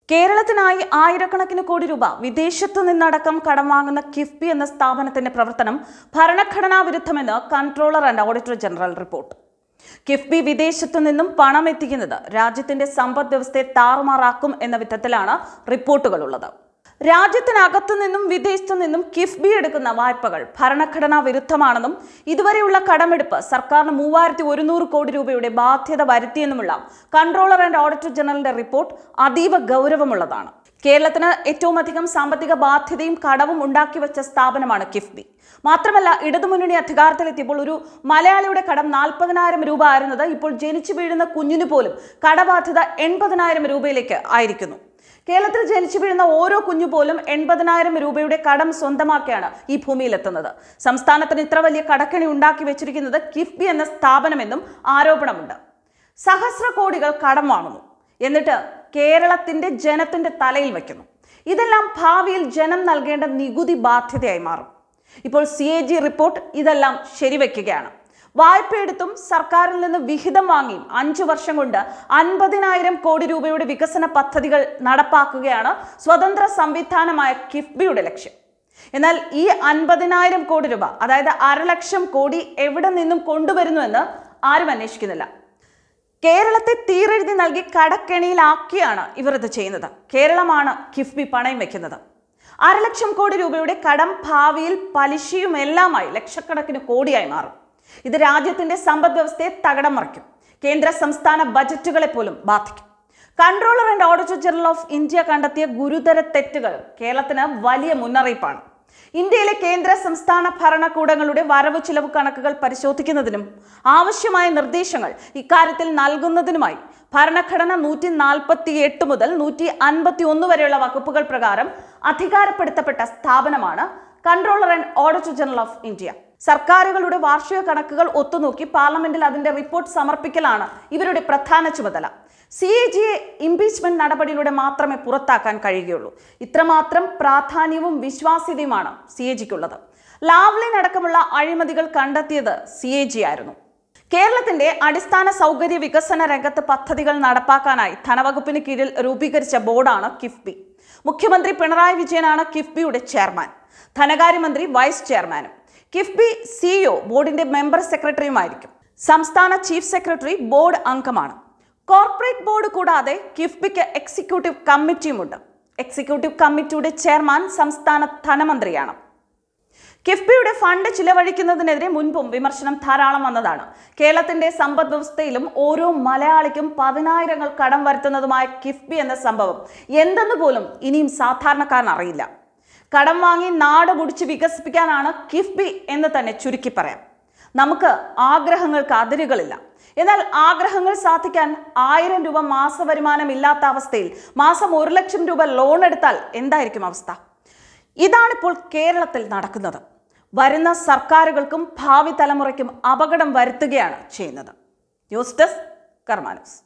കേരളത്തിനായി ആയിരക്കണക്കിന് കോടി രൂപ വിദേശത്തു നിന്നടക്കം കടം വാങ്ങുന്ന കിഫ്ബി എന്ന സ്ഥാപനത്തിന്റെ പ്രവർത്തനം ഭരണഘടനാ വിരുദ്ധമെന്ന് controller and auditor general report KIIFB വിദേശത്തു നിന്നും പണം എത്തിക്കുന്നത് രാജ്യത്തിന്റെ സമ്പദ് വ്യവസ്ഥയെ താറുമാറാക്കും എന്ന വിധത്തിലാണ് റിപ്പോർട്ടുകളുള്ളത് രാജ്യത്തിനകത്തു നിന്നും വിദേശത്തു നിന്നും കിഫ്ബി എടുക്കുന്ന വായ്പകൾ ഭരണഘടനാ വിരുദ്ധമാണെന്നും ഇതുവരെയുള്ള കടമെടുപ്പ് സർക്കാരിന് മൂവായിരത്തി ഒരുന്നൂറ് കോടി രൂപയുടെ ബാധ്യത വരുത്തിയെന്നുമുള്ള കൺട്രോളർ ആൻഡ് ഓഡിറ്റർ ജനറലിന്റെ റിപ്പോർട്ട് അതീവ ഗൗരവമുള്ളതാണ് കേരളത്തിന് ഏറ്റവും അധികം സാമ്പത്തിക ബാധ്യതയും കടവും ഉണ്ടാക്കി വെച്ച സ്ഥാപനമാണ് കിഫ്ബി മാത്രമല്ല ഇടതുമുന്നണി അധികാരത്തിലെത്തിയപ്പോൾ ഒരു മലയാളിയുടെ കടം നാൽപ്പതിനായിരം രൂപ ആയിരുന്നത് ഇപ്പോൾ ജനിച്ചു വീഴുന്ന കുഞ്ഞിനു പോലും കടബാധ്യത എൺപതിനായിരം രൂപയിലേക്ക് ആയിരിക്കുന്നു കേരളത്തിൽ ജനിച്ചു വീഴുന്ന ഓരോ കുഞ്ഞു പോലും എൺപതിനായിരം രൂപയുടെ കടം സ്വന്തമാക്കിയാണ് ഈ ഭൂമിയിലെത്തുന്നത് സംസ്ഥാനത്തിന് ഇത്ര വലിയ കടക്കണി ഉണ്ടാക്കി വെച്ചിരിക്കുന്നത് കിഫ്ബി എന്ന സ്ഥാപനമെന്നും ആരോപണമുണ്ട് സഹസ്ര കോടികൾ കടം വാങ്ങുന്നു എന്നിട്ട് കേരളത്തിന്റെ ജനത്തിന്റെ തലയിൽ വയ്ക്കുന്നു ഇതെല്ലാം ഭാവിയിൽ ജനം നൽകേണ്ട നികുതി ബാധ്യതയായി മാറും ഇപ്പോൾ സി എ ജി റിപ്പോർട്ട് ഇതെല്ലാം ശരിവെക്കുകയാണ് വായ്പയെടുത്തും സർക്കാരിൽ നിന്ന് വിഹിതം വാങ്ങിയും അഞ്ചു വർഷം കൊണ്ട് അൻപതിനായിരം കോടി രൂപയുടെ വികസന പദ്ധതികൾ നടപ്പാക്കുകയാണ് സ്വതന്ത്ര സംവിധാനമായ കിഫ്ബിയുടെ ലക്ഷ്യം എന്നാൽ ഈ അൻപതിനായിരം കോടി രൂപ അതായത് അരലക്ഷം കോടി എവിടെ നിന്നും കൊണ്ടുവരുന്നുവെന്ന് ആരും അന്വേഷിക്കുന്നില്ല കേരളത്തെ തീരെഴുതി നൽകി കടക്കെണിയിലാക്കിയാണ് ഇവർ ഇത് ചെയ്യുന്നത് കേരളമാണ് കിഫ്ബി പണയം വെക്കുന്നത് അരലക്ഷം കോടി രൂപയുടെ കടം ഭാവിയിൽ പലിശയും എല്ലാമായി ലക്ഷക്കണക്കിന് കോടിയായി മാറും ഇത് രാജ്യത്തിന്റെ സമ്പദ് വ്യവസ്ഥയെ തകടം മറിക്കും കേന്ദ്ര സംസ്ഥാന ബജറ്റുകളെ പോലും ബാധിക്കും controller and auditor general of India കണ്ടെത്തിയ ഗുരുതര തെറ്റുകൾ കേരളത്തിന് വലിയ മുന്നറിയിപ്പാണ് ഇന്ത്യയിലെ കേന്ദ്ര സംസ്ഥാന ഭരണകൂടങ്ങളുടെ വരവ് ചിലവ് കണക്കുകൾ പരിശോധിക്കുന്നതിനും ആവശ്യമായ നിർദ്ദേശങ്ങൾ ഇക്കാര്യത്തിൽ നൽകുന്നതിനുമായി ഭരണഘടന നൂറ്റി നാൽപ്പത്തി എട്ട് മുതൽ നൂറ്റി അൻപത്തി ഒന്ന് വരെയുള്ള വകുപ്പുകൾ പ്രകാരം അധികാരപ്പെടുത്തപ്പെട്ട സ്ഥാപനമാണ് controller and auditor general of India സർക്കാരുകളുടെ വാർഷിക കണക്കുകൾ ഒത്തുനോക്കി പാർലമെന്റിൽ അതിന്റെ റിപ്പോർട്ട് സമർപ്പിക്കലാണ് ഇവരുടെ പ്രധാന ചുമതല സി എ ജിയെ ഇംപീച്ച്മെന്റ് നടപടിയിലൂടെ മാത്രമേ പുറത്താക്കാൻ കഴിയുകയുള്ളൂ ഇത്രമാത്രം പ്രാധാന്യവും വിശ്വാസ്യതയുമാണ് സി എ ജിക്കുള്ളത് ലാവ്ലിൻ അടക്കമുള്ള അഴിമതികൾ കണ്ടെത്തിയത് സി എ ജി ആയിരുന്നു കേരളത്തിന്റെ അടിസ്ഥാന സൗകര്യ വികസന രംഗത്ത് പദ്ധതികൾ നടപ്പാക്കാനായി ധനവകുപ്പിന് കീഴിൽ രൂപീകരിച്ച ബോർഡാണ് കിഫ്ബി മുഖ്യമന്ത്രി പിണറായി വിജയനാണ് കിഫ്ബിയുടെ ചെയർമാൻ ധനകാര്യമന്ത്രി വൈസ് ചെയർമാനും കിഫ്ബി സിഇഒ ബോർഡിന്റെ മെമ്പർ സെക്രട്ടറിയുമായിരിക്കും സംസ്ഥാന ചീഫ് സെക്രട്ടറി ബോർഡ് അംഗമാണ് കോർപ്പറേറ്റ് ബോർഡ് കൂടാതെ കിഫ്ബിക്ക് എക്സിക്യൂട്ടീവ് കമ്മിറ്റിയുമുണ്ട് എക്സിക്യൂട്ടീവ് കമ്മിറ്റിയുടെ ചെയർമാൻ സംസ്ഥാന ധനമന്ത്രിയാണ് കിഫ്ബിയുടെ ഫണ്ട് ചിലവഴിക്കുന്നതിനെതിരെ മുൻപും വിമർശനം ധാരാളം വന്നതാണ് കേരളത്തിന്റെ സമ്പദ് വ്യവസ്ഥയിലും ഓരോ മലയാളിക്കും പതിനായിരങ്ങൾ കടം വരുത്തുന്നതുമായ കിഫ്ബി എന്ന സംഭവം എന്തെന്ന് പോലും ഇനിയും സാധാരണക്കാരൻ അറിയില്ല കടം വാങ്ങി നാട് മുടിച്ച് വികസിപ്പിക്കാനാണ് കിഫ്ബി എന്ന് തന്നെ ചുരുക്കി പറയാം നമുക്ക് ആഗ്രഹങ്ങൾക്ക് അതിരുകളില്ല എന്നാൽ ആഗ്രഹങ്ങൾ സാധിക്കാൻ ആയിരം രൂപ മാസ വരുമാനം ഇല്ലാത്ത അവസ്ഥയിൽ മാസം ഒരു ലക്ഷം രൂപ ലോൺ എടുത്താൽ എന്തായിരിക്കും അവസ്ഥ ഇതാണിപ്പോൾ കേരളത്തിൽ നടക്കുന്നത് വരുന്ന സർക്കാരുകൾക്കും ഭാവി തലമുറയ്ക്കും അപകടം വരുത്തുകയാണ് ചെയ്യുന്നത് ന്യൂസ് ഡെസ്ക് കർമാനസ്